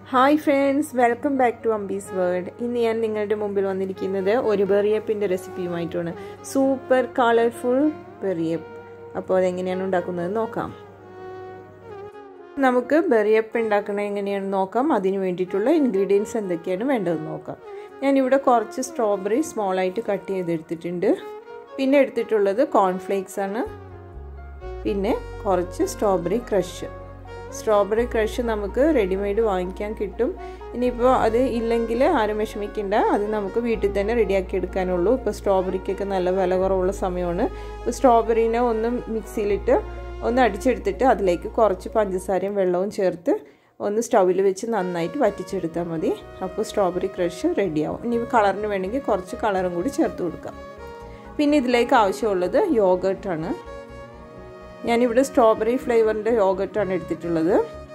hi friends welcome back to Ambi's world ഇന്ന് ഞാൻ നിങ്ങളുടെ മുമ്പിൽ വന്നിരിക്കുന്നത് ഒരു ബെറിയപ്പിൻ്റെ റെസിപ്പിയുമായിട്ടാണ് സൂപ്പർ കളർഫുൾ ബെറിയപ്പ് അപ്പോൾ അതെങ്ങനെയാണ് ഉണ്ടാക്കുന്നത് നോക്കാം നമുക്ക് ബെറിയപ്പ് ഉണ്ടാക്കുന്നത് എങ്ങനെയാണെന്ന് നോക്കാം അതിന് വേണ്ടിയിട്ടുള്ള ഇൻഗ്രീഡിയൻസ് എന്തൊക്കെയാണ് വേണ്ടതെന്ന് നോക്കാം ഞാനിവിടെ കുറച്ച് സ്ട്രോബെറി സ്മോളായിട്ട് കട്ട് ചെയ്തെടുത്തിട്ടുണ്ട് പിന്നെ എടുത്തിട്ടുള്ളത് കോൺഫ്ലേക്സ് ആണ് പിന്നെ കുറച്ച് സ്ട്രോബെറി ക്രഷ് സ്ട്രോബെറി ക്രഷ് നമുക്ക് റെഡിമെയ്ഡ് വാങ്ങിക്കാൻ കിട്ടും ഇനിയിപ്പോൾ അത് ഇല്ലെങ്കിൽ ആരും വിഷമിക്കേണ്ട അത് നമുക്ക് വീട്ടിൽ തന്നെ റെഡിയാക്കി എടുക്കാനുള്ളൂ ഇപ്പോൾ സ്ട്രോബെറിക്കൊക്കെ നല്ല വില കുറവുള്ള സമയമാണ് ഇപ്പോൾ സ്ട്രോബെറീനെ ഒന്ന് മിക്സിയിലിട്ട് ഒന്ന് അടിച്ചെടുത്തിട്ട് അതിലേക്ക് കുറച്ച് പഞ്ചസാരയും വെള്ളവും ചേർത്ത് ഒന്ന് സ്റ്റൗവിൽ വെച്ച് നന്നായിട്ട് വറ്റിച്ചെടുത്താൽ മതി അപ്പോൾ സ്ട്രോബെറി ക്രഷ് റെഡിയാവും ഇനി കളറിന് വേണമെങ്കിൽ കുറച്ച് കളറും കൂടി ചേർത്ത് കൊടുക്കാം പിന്നെ ഇതിലേക്ക് ആവശ്യമുള്ളത് യോഗർട്ടാണ് ഞാനിവിടെ സ്ട്രോബെറി ഫ്ലേവറിൻ്റെ യോഗർട്ടാണ് എടുത്തിട്ടുള്ളത്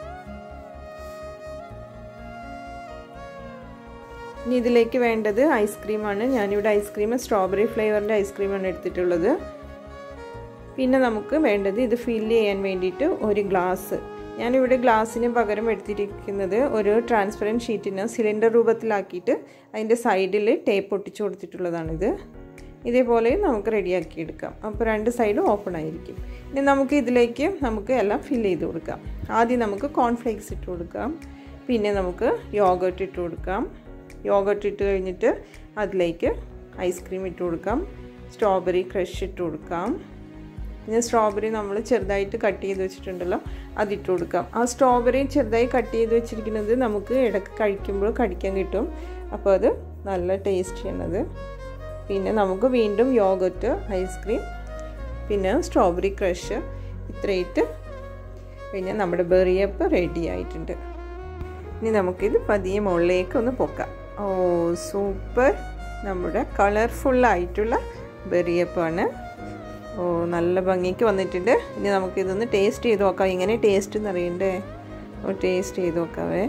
ഇനി ഇതിലേക്ക് വേണ്ടത് ഐസ്ക്രീമാണ് ഞാനിവിടെ ഐസ്ക്രീം സ്ട്രോബെറി ഫ്ലേവറിൻ്റെ ഐസ്ക്രീമാണ് എടുത്തിട്ടുള്ളത് പിന്നെ നമുക്ക് വേണ്ടത് ഇത് ഫില്ല് ചെയ്യാൻ വേണ്ടിയിട്ട് ഒരു ഗ്ലാസ് ഞാനിവിടെ ഗ്ലാസ്സിന് പകരം എടുത്തിരിക്കുന്നത് ഒരു ട്രാൻസ്പെറൻറ്റ് ഷീറ്റിന് സിലിണ്ടർ രൂപത്തിലാക്കിയിട്ട് അതിൻ്റെ സൈഡിൽ ടേപ്പ് ഒട്ടിച്ചു കൊടുത്തിട്ടുള്ളതാണിത് ഇതേപോലെ നമുക്ക് റെഡിയാക്കി എടുക്കാം അപ്പോൾ രണ്ട് സൈഡും ഓപ്പൺ ആയിരിക്കും ഇനി നമുക്ക് ഇതിലേക്ക് നമുക്ക് എല്ലാം ഫില്ല് ചെയ്ത് കൊടുക്കാം ആദ്യം നമുക്ക് കോൺഫ്ലേക്സ് ഇട്ട് കൊടുക്കാം പിന്നെ നമുക്ക് യോഗട്ട് ഇട്ട് കൊടുക്കാം യോഗട്ട് ഇട്ട് കഴിഞ്ഞിട്ട് അതിലേക്ക് ഐസ്ക്രീം ഇട്ട് കൊടുക്കാം സ്ട്രോബെറി ക്രഷ് ഇട്ട് കൊടുക്കാം പിന്നെ സ്ട്രോബെറി നമ്മൾ ചെറുതായിട്ട് കട്ട് ചെയ്ത് വെച്ചിട്ടുണ്ടല്ലോ അതിട്ട് കൊടുക്കാം ആ സ്ട്രോബെറി ചെറുതായി കട്ട് ചെയ്ത് വെച്ചിരിക്കുന്നത് നമുക്ക് ഇടയ്ക്ക് കഴിക്കുമ്പോൾ കടിക്കാൻ കിട്ടും അപ്പോൾ അത് നല്ല ടേസ്റ്റിയാണത് പിന്നെ നമുക്ക് വീണ്ടും യോഗട്ട് ഐസ്ക്രീം പിന്നെ സ്ട്രോബെറി ക്രഷ് ഇത്രയിട്ട് പിന്നെ നമ്മുടെ ബെറിയപ്പ് റെഡി ആയിട്ടുണ്ട് ഇനി നമുക്കിത് പതിയെ മുകളിലേക്ക് ഒന്ന് പൊക്കാം ഓ സൂപ്പർ നമ്മുടെ കളർഫുള്ളായിട്ടുള്ള ബെറിയപ്പാണ് ഓ നല്ല ഭംഗിക്ക് വന്നിട്ടുണ്ട് ഇനി നമുക്കിതൊന്ന് ടേസ്റ്റ് ചെയ്ത് നോക്കാം ഇങ്ങനെ ടേസ്റ്റ് എന്ന് അറിയണ്ടേ ഓ ടേസ്റ്റ് ചെയ്ത് നോക്കാവേ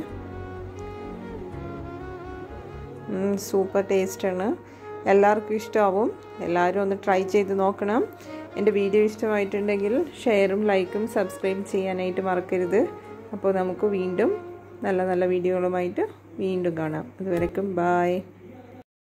സൂപ്പർ ടേസ്റ്റാണ് എല്ലാവർക്കും ഇഷ്ടമാവും എല്ലാവരും ഒന്ന് ട്രൈ ചെയ്ത് നോക്കണം എൻ്റെ വീഡിയോ ഇഷ്ടമായിട്ടുണ്ടെങ്കിൽ ഷെയറും ലൈക്കും സബ്സ്ക്രൈബ് ചെയ്യാനായിട്ട് മറക്കരുത് അപ്പോൾ നമുക്ക് വീണ്ടും നല്ല നല്ല വീഡിയോകളുമായിട്ട് വീണ്ടും കാണാം അതുവരേക്കും ബായ്